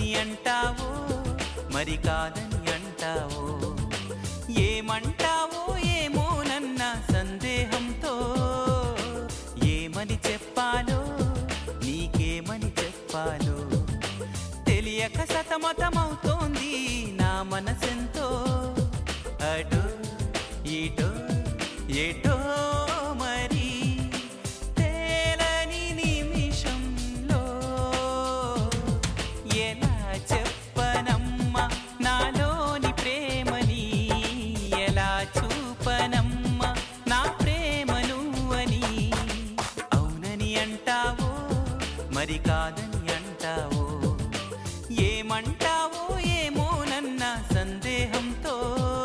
అవునని అంటావో మరి కాదని అంటావో ఏమంటావో ఏమోనన్న సందేహంతో ఏమని చెప్పాలో నీకేమని చెప్పాలో తెలియక సతమతమవుతోంది నా మనసెంతో అటో ఇటో ఎటో మరి తేలని నిమిషంలో ఎలా చెప్పనమ్మా నాలోని ప్రేమని ఎలా చూపనమ్మా నా ప్రేమను అని అవునని అంటావో మరి కాదని అంటావో ఏమంటావో ఏమోనన్న సందేహంతో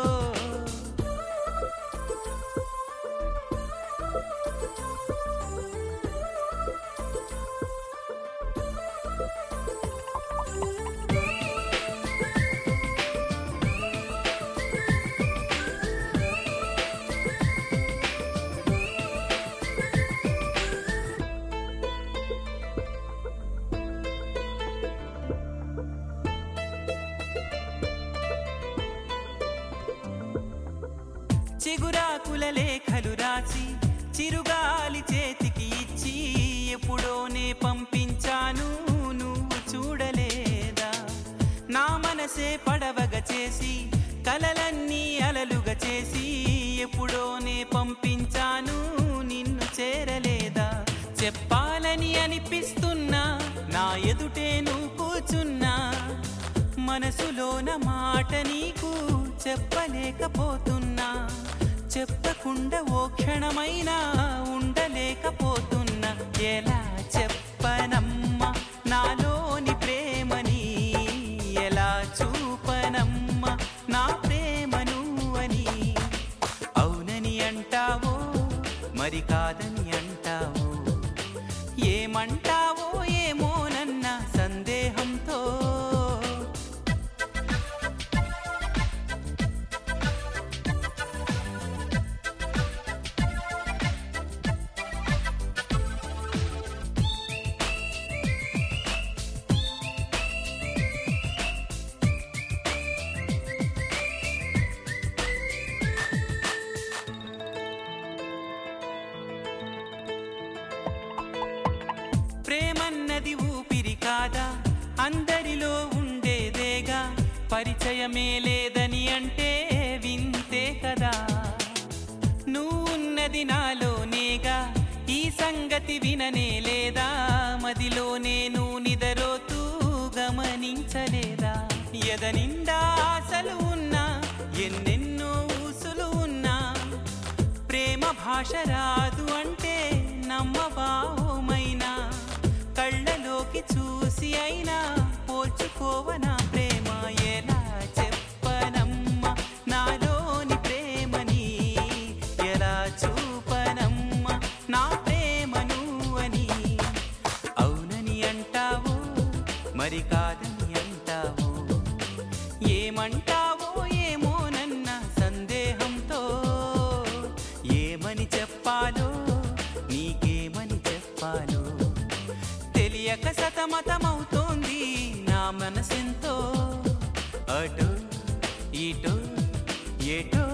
చిగురాకుల లేఖలు రాసి చిరుగాలి చేతికి ఇచ్చి ఎప్పుడోనే పంపించాను నువ్వు చూడలేదా నా మనసే పడవగా చేసి కలలన్నీ అలలుగా చేసి ఎప్పుడోనే పంపించాను నిన్ను చేరలేదా చెప్పాలని అనిపిస్తున్నా నా ఎదుటే నువ్వు కూర్చున్నా మనసులోన మాట నీకు చెప్పలేకపోతున్నా చెప్పకుండా ఓ క్షణమైనా ఉండలేకపోతున్నా ఎలా చెప్పనమ్మా నాలోని ప్రేమని ఎలా చూపనమ్మా నా ప్రేమను అని అవునని అంటావో మరి కాదని అంటావో ఏమంటావో ఏమోనన్న సందేహంతో ప్రేమన్నది ఊపిరి కాదా అందరిలో ఉండేదేగా పరిచయమే లేదని అంటే వింతే కదా నువ్వున్నది నాలోనేగా ఈ సంగతి విననే లేదా మదిలో నేను నిదరోతూ గమనించలేదా ఎదనిండా ఆశలు ఉన్నా ఎన్నెన్నో ఊసులు ఉన్నా ప్రేమ భాష రాదు అంటే నమ్మబాహుమైనా కళ్ళలోకి చూసి అయినా పోల్చుకోవనా ప్రేమ ఎలా చెప్పనమ్మా నాలోని ప్రేమని ఎలా చూపనమ్మా నా ప్రేమను అని అవునని అంటావు మరి కాదని అంటావు ఏమంటావో ఏమోనన్న సందేహంతో ఏమని చెప్పాలో నీకేమని చెప్పాలో తెలియక సతమతమవుతోంది నా మనసెంతో అటు ఇటు ఎటో